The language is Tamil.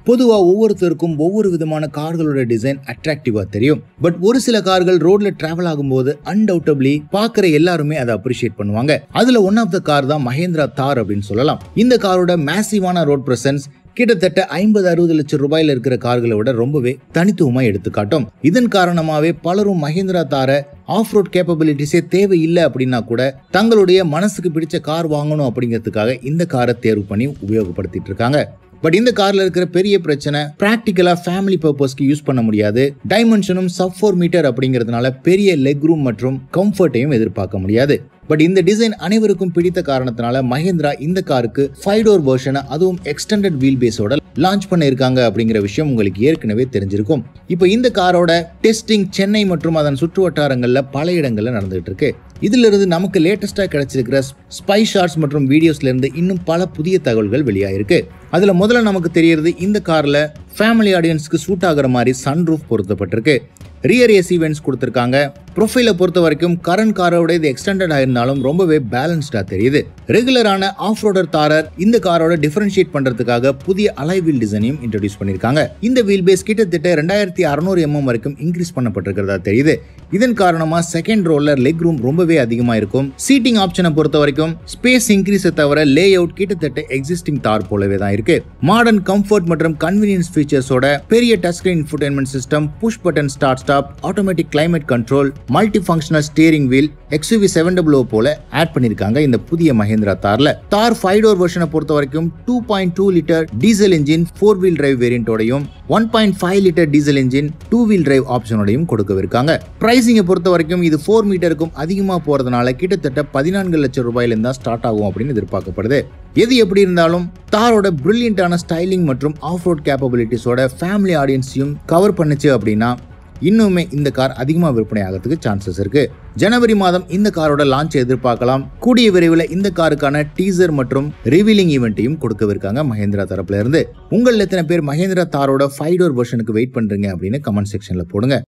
பொதுவா ஒவ்வொருத்தருக்கும் ஒவ்வொரு விதமான கார்களோட டிசைன் அட்ராக்டிவா தெரியும் பட் ஒரு சில கார்கள் ரோட்ல டிராவல் ஆகும்போது அன்டவுட்டபிளி பாக்குற எல்லாருமே அதை அப்ரிஷியேட் பண்ணுவாங்க அதுல ஒன் ஆஃப் த கார் தான் மஹேந்திரா தார் அப்படின்னு சொல்லலாம் இந்த காரோட மேசிவான ரோட் பிரசன்ஸ் கிட்டத்தட்ட ஐம்பது அறுபது லட்சம் ரூபாயில இருக்கிற கார்களை விட ரொம்பவே தனித்துவமா எடுத்துக்காட்டும் இதன் காரணமாவே பலரும் மஹிந்திரா தார ஆஃப் ரோட் கேப்பபிலிட்டிஸே தேவையில்லை அப்படின்னா கூட தங்களுடைய மனசுக்கு பிடிச்ச கார் வாங்கணும் அப்படிங்கிறதுக்காக இந்த காரை தேர்வு பண்ணி உபயோகப்படுத்திட்டு இருக்காங்க பட் இந்த கார்ல இருக்கிற பெரிய பிரச்சனை பிராக்டிக்கலா ஃபேமிலி பர்பஸ்க்கு யூஸ் பண்ண முடியாது டைமென்ஷனும் சப் ஃபோர் மீட்டர் அப்படிங்கிறதுனால பெரிய லெக் ரூம் மற்றும் கம்ஃபர்ட்டையும் எதிர்பார்க்க முடியாது பட் இந்த டிசைன் அனைவருக்கும் பிடித்த காரணத்தினால மஹேந்திரா இந்த காருக்கு ஃபைவ் டோர் வெர்ஷனை அதுவும் எக்ஸ்டெண்டட் வீல் பேஸோட லான்ச் பண்ணியிருக்காங்க அப்படிங்கிற விஷயம் உங்களுக்கு ஏற்கனவே தெரிஞ்சிருக்கும் இப்போ இந்த காரோட டெஸ்டிங் சென்னை மற்றும் அதன் சுற்று வட்டாரங்கள்ல பல இடங்கள்ல நடந்துகிட்டு இருக்கு இதுல இருந்து நமக்கு லேட்டஸ்டா கிடைச்சிருக்கிற ஸ்பை ஷார்ட்ஸ் மற்றும் வீடியோஸ்ல இருந்து இன்னும் பல புதிய தகவல்கள் வெளியாயிருக்கு அதுல முதல்ல நமக்கு தெரியறது இந்த கார்ல ஃபேமிலி ஆடியன்ஸ்க்கு சூட் ஆகுற மாதிரி சன்ரூஃப் பொருத்தப்பட்டிருக்கு ரியர் ஏசி வென்ஸ் கொடுத்துருக்காங்க ப்ரொஃபைலை பொறுத்த வரைக்கும் கரண்ட் காரோட இது எக்ஸ்டெண்டட் ஆயிருந்தாலும் ரொம்பவே பேலன்ஸ்டா தெரியுது ரெகுலரான ஆஃப் ரோடர் தாரர் இந்த காரோட டிஃபரன்ஷியேட் பண்றதுக்காக புதிய அலை வீல் டிசைனையும் இன்ட்ரடியூஸ் பண்ணிருக்காங்க இந்த வீல் பேஸ் கிட்டத்தட்ட ரெண்டாயிரத்தி அறுநூறு எம்எம் வரைக்கும் இன்க்ரீஸ் பண்ணப்பட்டிருக்கிறதா தெரியுது இதன் காரணமா செகண்ட் ரோல்ல லெக் ரூம் ரொம்பவே அதிகமா இருக்கும் சீட்டிங் ஆப்ஷனை பொறுத்த வரைக்கும் ஸ்பேஸ் இன்க்ரீஸை தவிர லே அவுட் கிட்டத்தட்ட எக்ஸிஸ்டிங் தார் போலவே தான் இருக்கு மாடர்ன் கம்ஃபர்ட் மற்றும் கன்வீனியன்ஸ் ஃபீச்சர்ஸோட பெரிய touch screen infotainment system push button start stop automatic climate control multi functional steering wheel XUV seven double போல ஆட் பண்ணிருக்காங்க இந்த புதிய மஹேந்திரா தார்ல தார் ஃபைவ் டோர் வெர்ஷனை பொறுத்த வரைக்கும் two point two litre diesel engine four wheel drive வேரியண்டோடையும் one point five litre diesel engine two wheel drive ஆப்ஷனோடையும் கொடுக்கவிருக்காங்க பிரைசிங்கை பொறுத்த வரைக்கும் இது ஃபோர் மீட்டருக்கும் அதிகமாக போறதுனால கிட்டத்தட்ட பதினான்கு லட்சம் ரூபாயிலிருந்து தான் ஸ்டார்ட் ஆகும் அப்படின்னு எதிர்பார்க்கப்படுது எது எப்படி இருந்தாலும் தாரோட பிரில்லியண்டான ஸ்டைலிங் மற்றும் ஆஃப் ரோட் கேப்பபிலிட்டிஸோட ஃபேமிலி ஆடியன்ஸையும் கவர் பண்ணுச்சு அப்படின்னா இன்னுமே இந்த கார் அதிகமாக விற்பனை ஆகிறதுக்கு சான்சஸ் இருக்கு ஜனவரி மாதம் இந்த காரோட லான்ச் எதிர்பார்க்கலாம் கூடிய விரைவில் இந்த காருக்கான டீசர் மற்றும் ரிவீலிங் ஈவெண்ட்டையும் கொடுக்கவிருக்காங்க மஹேந்திரா தரப்புல இருந்து உங்கள் எத்தனை பேர் மஹேந்திரா தாரோட ஃபைவ் டோர் வெர்ஷனுக்கு வெயிட் பண்றீங்க அப்படின்னு கமெண்ட் செக்ஷன்ல போடுங்க